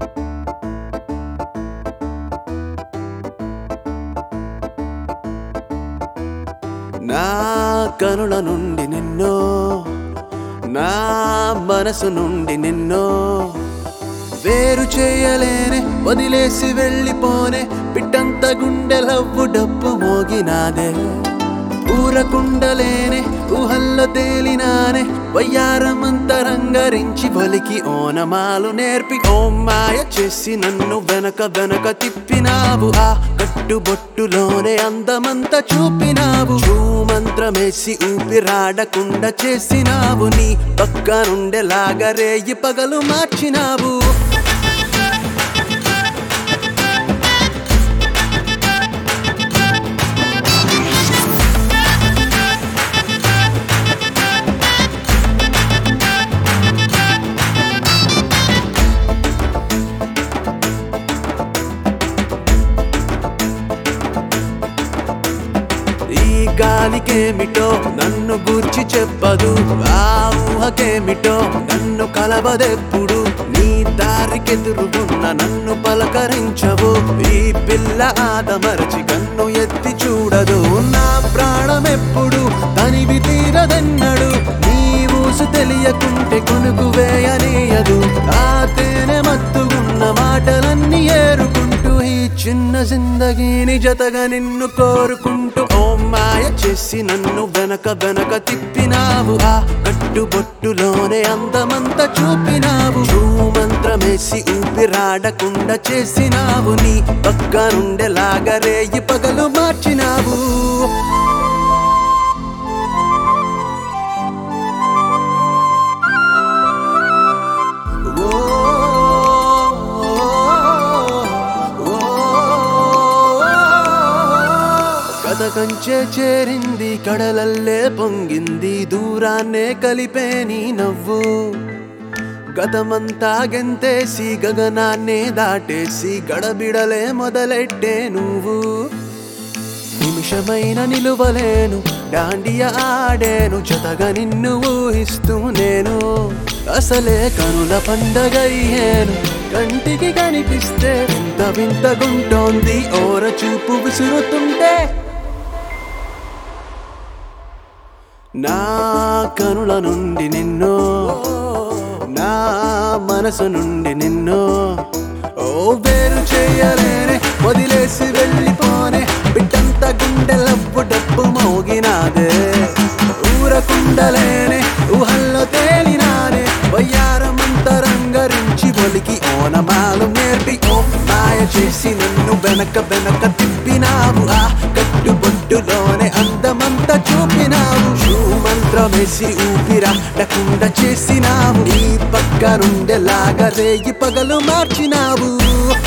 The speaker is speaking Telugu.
నా కనుల నుండి నిన్నో నా మనసు నుండి నిన్నో వేరు చేయలేనే వదిలేసి వెళ్ళిపోనే పిట్టంత గుండెలవ్వు డప్పు మోగినాదే ఊరకుండలేనే ఊహల్లో తేలినానే వయ్యారమంతరంగరించి బలికి ఓనమాలు నేర్పి ఓ మాయ చేసి నన్ను వెనక వెనక తిప్పినావు ఆ కట్టుబొట్టులోనే అందమంతా చూపినావు మంత్రమేసి ఊపిరాడకుండా చేసినావు నీ పక్క నుండేలాగా రేయి పగలు మార్చినావు ఈ గాలికేమిటో నన్ను గూర్చి చెప్పదు ఆ ఊహకేమిటో నన్ను కలవదెప్పుడు నీ దారికెదురు ఉన్న నన్ను పలకరించవు ఈ పిల్ల ఆదమరచి కన్ను ఎత్తి చూడదు నా ప్రాణమెప్పుడు తనివి తీరదన్నడు నీ ఊసు తెలియకుంటే కొనుకు వేయనీయదు ఆ తేనె మత్తుగున్న మాటలన్నీ ఏరుకుంటూ ఈ చిన్న జిందగీని జతగా నిన్ను కోరుకుంటూ ఓ మాయ చేసి నన్ను వెనక వెనక తిప్పినావు ఆ కట్టుబొట్టులోనే అందమంతా చూపినావు మంత్రమేసి ఊపిరాడకుండా చేసినావు నీ పక్క నుండేలాగా రేయి పగలు మార్చినావు కథ కంచె చేరింది కడలల్లే పొంగింది దూరాన్నే కలిపే నీ నవ్వు గతమంతా గెంతేసి గగనాన్నే దాటేసి గడబిడలే మొదలెట్టే నువ్వు నిమిషమైన నిలువలేను డాండియ ఆడేను జతగా నిన్ను ఊహిస్తూ నేను అసలే కనుల పండగయ్యేను కంటికి కనిపిస్తే వింత వింతగుంటోంది ఓర చూపు విసురుతుంటే నా కనుల నుండి నిన్ను నా మనసు నుండి నిన్ను ఓ వేరు చేయలేనే వదిలేసి వెళ్ళిపోనే బిడ్డంత గుండెలప్పు డప్పు మోగినాదే ఊరకుండలేనే ఊహల్లో తేలినానే వయ్యారమంతరంగరించి ఒలికి ఓనమాలు నేర్పి ఓ మాయ చేసి నన్ను వెనక వెనక తిప్పినావు ఆ కట్టుబొట్టులోనే అందమంతా చూపినావు మంత్రమేసి ఊపిరాడకుండా చేసినావు నీ పక్క నుండేలాగా రేగి పగలు మార్చినావు